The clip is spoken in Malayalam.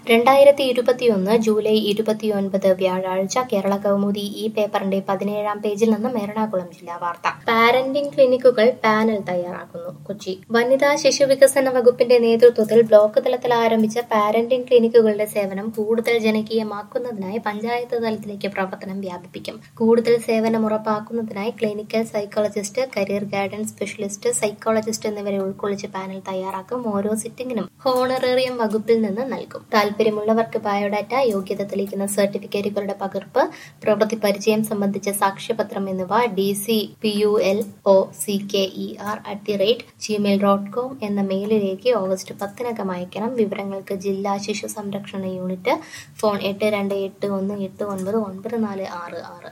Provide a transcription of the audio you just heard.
രണ്ടായിരത്തി ഇരുപത്തിയൊന്ന് ജൂലൈ ഇരുപത്തിയൊൻപത് വ്യാഴാഴ്ച കേരള കൗമുദി ഈ പേപ്പറിന്റെ പതിനേഴാം പേജിൽ നിന്നും എറണാകുളം ജില്ലാ വാർത്ത പാരന്റിംഗ് ക്ലിനിക്കുകൾ പാനൽ തയ്യാറാക്കുന്നു കൊച്ചി വനിതാ ശിശു വികസന വകുപ്പിന്റെ നേതൃത്വത്തിൽ ബ്ലോക്ക് തലത്തിൽ ആരംഭിച്ച പാരന്റിംഗ് ക്ലിനിക്കുകളുടെ സേവനം കൂടുതൽ ജനകീയമാക്കുന്നതിനായി പഞ്ചായത്ത് തലത്തിലേക്ക് പ്രവർത്തനം വ്യാപിപ്പിക്കും കൂടുതൽ സേവനം ഉറപ്പാക്കുന്നതിനായി clinical psychologist career guidance specialist psychologist എന്നിവരെ ഉൾക്കൊള്ളിച്ച് പാനൽ തയ്യാറാക്കും ഓരോ സിറ്റിംഗിനും ഹോണറേറിയം വകുപ്പിൽ നിന്ന് നൽകും താല്പര്യമുള്ളവർക്ക് ബയോഡാറ്റ യോഗ്യത തെളിയിക്കുന്ന സർട്ടിഫിക്കറ്റുകളുടെ പകർപ്പ് പ്രവൃത്തി പരിചയം സംബന്ധിച്ച സാക്ഷ്യപത്രം എന്നിവ D C P U L O C K E R at the rate gmail dot com എന്ന മെയിലിലേക്ക് ഓഗസ്റ്റ് പത്തിനകം അയക്കണം വിവരങ്ങൾക്ക് ജില്ലാ ശിശു സംരക്ഷണ യൂണിറ്റ് ഫോൺ എട്ട് രണ്ട് എട്ട് ഒന്ന് എട്ട് ഒൻപത് ഒൻപത് നാല് ആറ് ആറ്